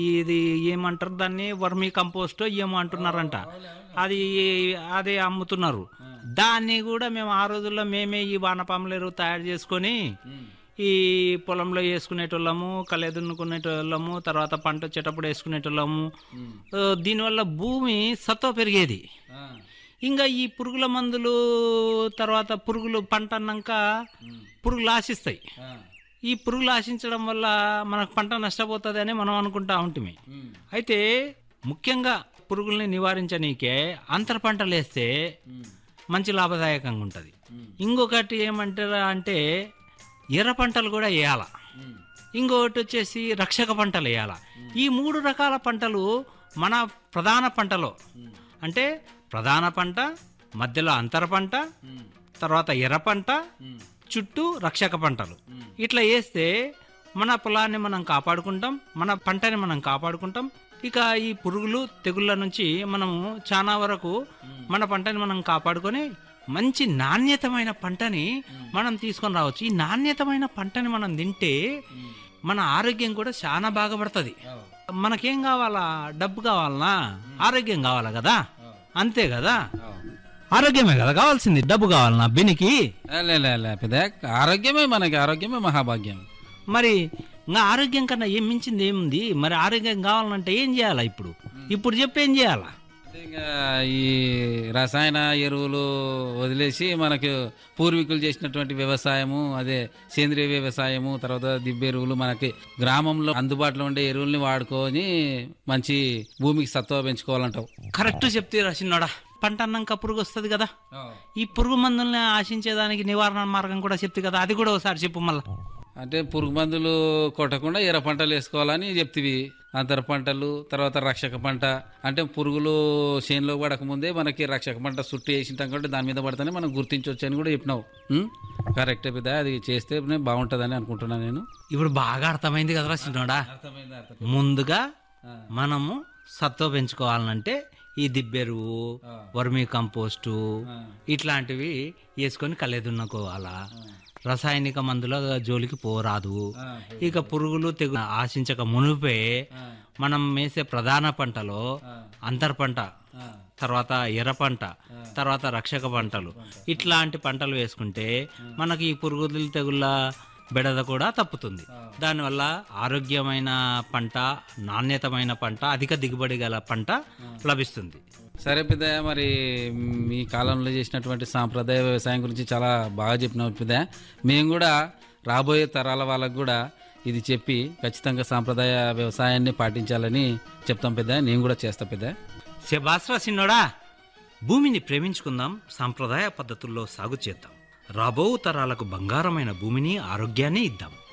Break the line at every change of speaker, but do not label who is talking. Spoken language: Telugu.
ఇది ఏమంటారు దాన్ని వర్మీ కంపోస్ట్ ఏమో అంటున్నారంట అది అదే అమ్ముతున్నారు దాన్ని కూడా మేము ఆ రోజుల్లో మేమే ఈ వానపాముల ఎరువు తయారు చేసుకొని ఈ పొలంలో వేసుకునేటోళ్ళము కళ్ళ దున్నుకునేటోళ్ళము తర్వాత పంట వచ్చేటప్పుడు వేసుకునేటోళ్ళము ఆ, దీనివల్ల భూమి సత్వ పెరిగేది ఇంకా ఈ పురుగుల మందులు తర్వాత పురుగులు పంట అన్నాక పురుగులు ఆశిస్తాయి ఈ పురుగులు ఆశించడం వల్ల మనకు పంట నష్టపోతుంది అని మనం అనుకుంటా ఉంటుంది అయితే ముఖ్యంగా పురుగుల్ని నివారించనీకే అంతర పంటలు వేస్తే మంచి లాభదాయకంగా ఉంటుంది ఇంకొకటి ఏమంటారా అంటే ఎర్ర పంటలు కూడా వేయాల ఇంకొకటి వచ్చేసి రక్షక పంటలు వేయాల ఈ మూడు రకాల పంటలు మన ప్రధాన పంటలో అంటే ప్రధాన పంట మధ్యలో అంతర పంట తర్వాత ఎర్ర పంట చుట్టూ రక్షక పంటలు ఇట్లా వేస్తే మన పొలాన్ని మనం కాపాడుకుంటాం మన పంటని మనం కాపాడుకుంటాం ఇక ఈ పురుగులు తెగుళ్ళ నుంచి మనము చాలా వరకు మన పంటని మనం కాపాడుకొని మంచి నాణ్యతమైన పంటని మనం తీసుకొని రావచ్చు ఈ నాణ్యతమైన పంటని మనం తింటే మన ఆరోగ్యం కూడా చాలా బాగుపడుతుంది మనకేం కావాలా డబ్బు కావాలనా ఆరోగ్యం కావాలా కదా అంతే కదా ఆరోగ్యమే కదా కావాల్సింది డబ్బు కావాలనా బినికి
లే లే, లే పెద్ద ఆరోగ్యమే మనకి ఆరోగ్యమే మహాభాగ్యం
మరి ఇంకా ఆరోగ్యం కన్నా ఏం మించింది ఏముంది మరి ఆరోగ్యం కావాలంటే ఏం చేయాలా ఇప్పుడు ఇప్పుడు చెప్పి ఏం చేయాలా
ఇంకా ఈ రసాయన ఎరువులు వదిలేసి మనకు పూర్వీకులు చేసినటువంటి వ్యవసాయము అదే సేంద్రియ వ్యవసాయము తర్వాత దిబ్బ ఎరువులు మనకి గ్రామంలో అందుబాటులో ఉండే ఎరువుల్ని వాడుకొని మంచి భూమికి సత్వ పెంచుకోవాలంటావు
కరెక్ట్ చెప్తే రసిన్నోడా పంట అన్నాక పురుగు వస్తుంది కదా ఈ పురుగు మందుల్ని ఆశించేదానికి నివారణ మార్గం కూడా చెప్తే కదా అది కూడా ఒకసారి చెప్పు మళ్ళా
అంటే పురుగు మందులు కొట్టకుండా ఎర్ర పంటలు వేసుకోవాలని చెప్తివి అంతర పంటలు తర్వాత రక్షక పంట అంటే పురుగులు చేనులో పడక ముందే మనకి రక్షక పంట చుట్టూ వేసింటాం కాబట్టి దాని మీద పడితేనే మనం గుర్తించవచ్చు అని కూడా చెప్పినావు ఉం? కరెక్టే పెద్ద అది చేస్తే బాగుంటుందని అనుకుంటున్నాను నేను
ఇప్పుడు బాగా అర్థమైంది కదా రసిన్నోడా ముందుగా మనము సత్వ పెంచుకోవాలంటే ఈ దిబ్బెరువు వర్మీ కంపోస్టు ఇట్లాంటివి వేసుకొని కలెదున్నుకోవాలా రసాయనిక మందుల జోలికి పోరాదు ఇక పురుగులు తెగు ఆశించక మునిపే మనం వేసే ప్రధాన పంటలో అంతర్ పంట తర్వాత ఎర్ర పంట తర్వాత రక్షక పంటలు ఇట్లాంటి పంటలు వేసుకుంటే మనకి ఈ పురుగులు తెగుళ్ళ బెడద కూడా తప్పుతుంది దానివల్ల ఆరోగ్యమైన పంట నాణ్యతమైన పంట అధిక దిగుబడి గల పంట లభిస్తుంది
సరే పెద్ద మరి మీ కాలంలో చేసినటువంటి సాంప్రదాయ వ్యవసాయం గురించి చాలా బాగా చెప్పినావు పెద్ద మేము కూడా రాబోయే తరాల వాళ్ళకు కూడా ఇది చెప్పి ఖచ్చితంగా సాంప్రదాయ వ్యవసాయాన్ని పాటించాలని చెప్తాం పెద్ద నేను కూడా చేస్తా పెద్ద
శబాస్రా సిన్నోడా భూమిని ప్రేమించుకుందాం సాంప్రదాయ పద్ధతుల్లో సాగు చేద్దాం రాబో తరాలకు బంగారమైన భూమిని ఆరోగ్యాన్ని ఇద్దాం